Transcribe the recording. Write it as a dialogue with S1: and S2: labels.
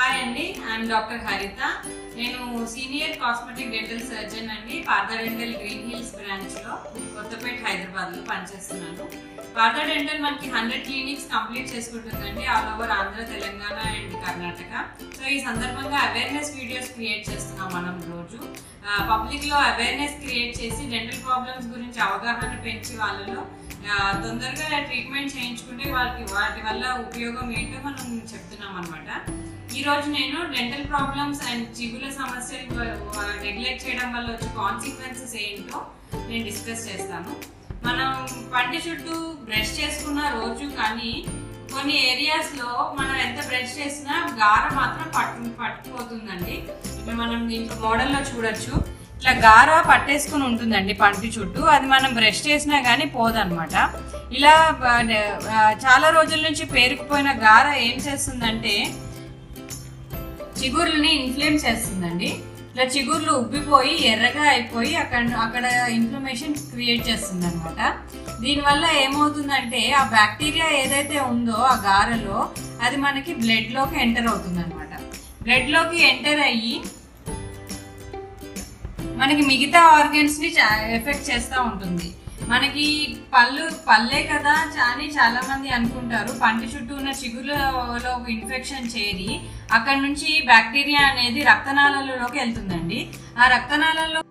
S1: hi అండి I'm doctor హరిత నేను సీనియర్ కాస్మెటిక్ డెంటల్ సర్జన్ అండి Partha dental Green Hills branch లో కొత్తపేట హైదరాబాద్ లో పనిచేస్తున్నాను పార్థ డెంటల్ మనకి హండ్రెడ్ క్లినిక్స్ కంప్లీట్ చేసుకుంటుందండి all over Andhra Telangana and Karnataka so ఈ సందర్భంగా అవేర్నెస్ వీడియోస్ క్రియేట్ చేస్తున్నాం మనం రోజు పబ్లిక్ లో అవేర్నెస్ క్రియేట్ చేసి డెంటల్ ప్రాబ్లమ్స్ గురించి అవగాహన పెంచి వాళ్ళలో ఆ, తొందరగా ట్రీట్మెంట్ చేయించుకుంటే వాళ్ళకి వాటి వల్ల ఉపయోగం ఏంటో మనం చెప్తున్నాం అనమాట ఈ రోజు నేను డెంటల్ ప్రాబ్లమ్స్ అండ్ చిగుల సమస్యలు నెగ్లెక్ట్ చేయడం వల్ల వచ్చే కాన్సిక్వెన్సెస్ ఏంటో నేను డిస్కస్ చేస్తాను మనం పంటి చుట్టూ బ్రష్ చేసుకున్న రోజు కానీ కొన్ని ఏరియాస్ లో మనం ఎంత బ్రష్ చేసినా గార మాత్రం పట్టు పట్టుకుపోతుందండి ఇప్పుడు మనం దీంట్లో మోడల్లో చూడొచ్చు ఇట్లా గార పట్టేసుకుని ఉంటుందండి పంటి చుట్టూ అది మనం బ్రష్ చేసినా కానీ పోదన్నమాట ఇలా బ- ఆ, చాలా రోజుల నుంచి పేరుకుపోయిన గార ఏం చేస్తుందంటే చిగుర్లని ఇన్ఫ్లేమ్ చేస్తుందండి ఇట్లా చిగుర్లు ఉబ్బిపోయి ఎర్రగా అయిపోయి అక్కడ అక్కడ ఇన్ఫ్లమేషన్ క్రియేట్ చేస్తుంది అనమాట దీనివల్ల ఏమవుతుందంటే ఆ బ్యాక్టీరియా ఏదైతే ఉందో ఆ గారలో అది మనకి బ్లడ్ లోకి ఎంటర్ అవుతుంది అనమాట బ్లడ్ లోకి ఎంటర్ అయ్యి మనకి మిగతా ఆర్గన్స్ ని ఎఫెక్ట్ చేస్తూ ఉంటుంది మనకి పళ్ళు పళ్ళే కదా చా- అని చాలా మంది అనుకుంటారు పంటి చుట్టూ ఉన్న చిగురులో ఇన్ఫెక్షన్ చేరి అక్కడ నుంచి బ్యాక్టీరియా అనేది రక్తనాళాలలోకి వెళ్తుందండి ఆ రక్తనాళాల్లో